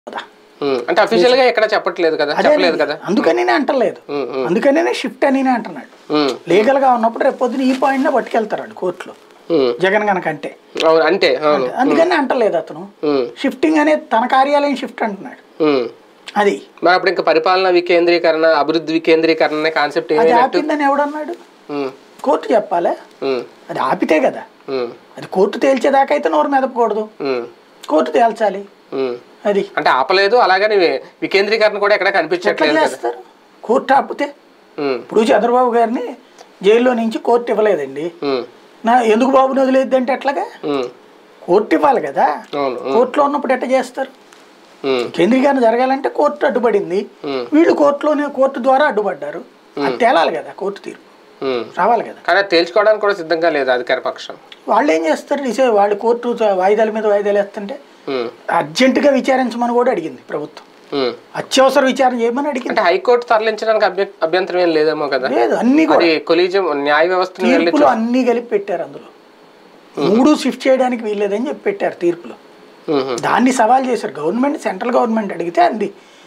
కదా ఉమ్, అంటే అఫీషియల్ గా ఎక్కడ చెప్పట్లేదు కదా అదే చెప్పలేదు కదా అందుకని అంటలేదు ఉమ్, ఉమ్, అందుకనే షిఫ్ట్ అని అంటున్నాడు ఉమ్, లీగల్ గా ఉన్నప్పుడు రేపు పొద్దున ఈ పాయింట్ పట్టుకెళ్తారు కోర్టులో ఉమ్. జగన్ గనక అంటే అవును అంటే అవును అందుకని అంటలేదు అతను ఉమ్, షిఫ్టింగ్ అనేది తన కార్యాలయం షిఫ్ట్ అంటున్నాడు ఉమ్. అది మరి అప్పుడు ఇంకా పరిపాలన వికేంద్రీకరణ అభివృద్ధి వికేంద్రీకరణ అనే కాన్సెప్ట్ అది ఏమైనా ఆపిందని ఎవడన్నాడు కోర్టు చెప్పాలే అది ఆపితే కదా అది కోర్టు తేల్చేదాకా అయితే నోరు మెదపకూడదు కోర్టు తేల్చాలి అది అంటే ఆపలేదు అలాగని వికేంద్రీకరణ కూడా ఎక్కడ ఎట్లా కనిపించట్లేదు కదా చేస్తారు కోర్టు ఆపితే ఉమ్, ఇప్పుడు చంద్రబాబు గారిని జైల్లో నుంచి కోర్టు ఇవ్వలేదండి ఉమ్, నా ఎందుకు బాబుని వదిలేద్ది అంటే ఎట్లాగా ఉమ్, కోర్టు ఇవ్వాలి కదా అవును ఉమ్, కోర్టులో ఉన్నప్పుడు ఎట్లా చేస్తారు ఉమ్, కేంద్రీకరణ జరగాలంటే కోర్టు అడ్డుపడింది ఉమ్, వీళ్ళు కోర్టులోనే కోర్టు ద్వారా అడ్డుపడ్డారు అది తేలాలి కదా కోర్టు తీర్పు ఉమ్. రావాలి కదా కానీ అది తేల్చుకోవడానికి కూడా సిద్ధంగా లేదు అధికార పక్షం వాళ్ళు ఏం చేస్తారు ఇసే వాళ్ళు కోర్టు వాయిదాల మీద వాయిదాలు వేస్తుంటే ఉమ్, అర్జెంటుగా విచారించమని కూడా అడిగింది ప్రభుత్వం ఉమ్. అత్యవసర విచారణ చేయమని అడిగింది అంటే హైకోర్టు తరలించడానికి అభ్య- అభ్యంతరం ఏం లేదేమో కదా లేదు అన్ని కూడా అది కొలీజియం న్యాయ వ్యవస్థను వెళ్ళి తీర్పులు అన్ని కలిపి పెట్టారు అందులో మూడు షిఫ్ట్ చేయడానికి వీల్లేదని చెప్పి పెట్టారు తీర్పులో ఉమ్, దాన్ని సవాల్ చేశారు గవర్నమెంట్ సెంట్రల్ గవర్నమెంట్ అడిగితే అంది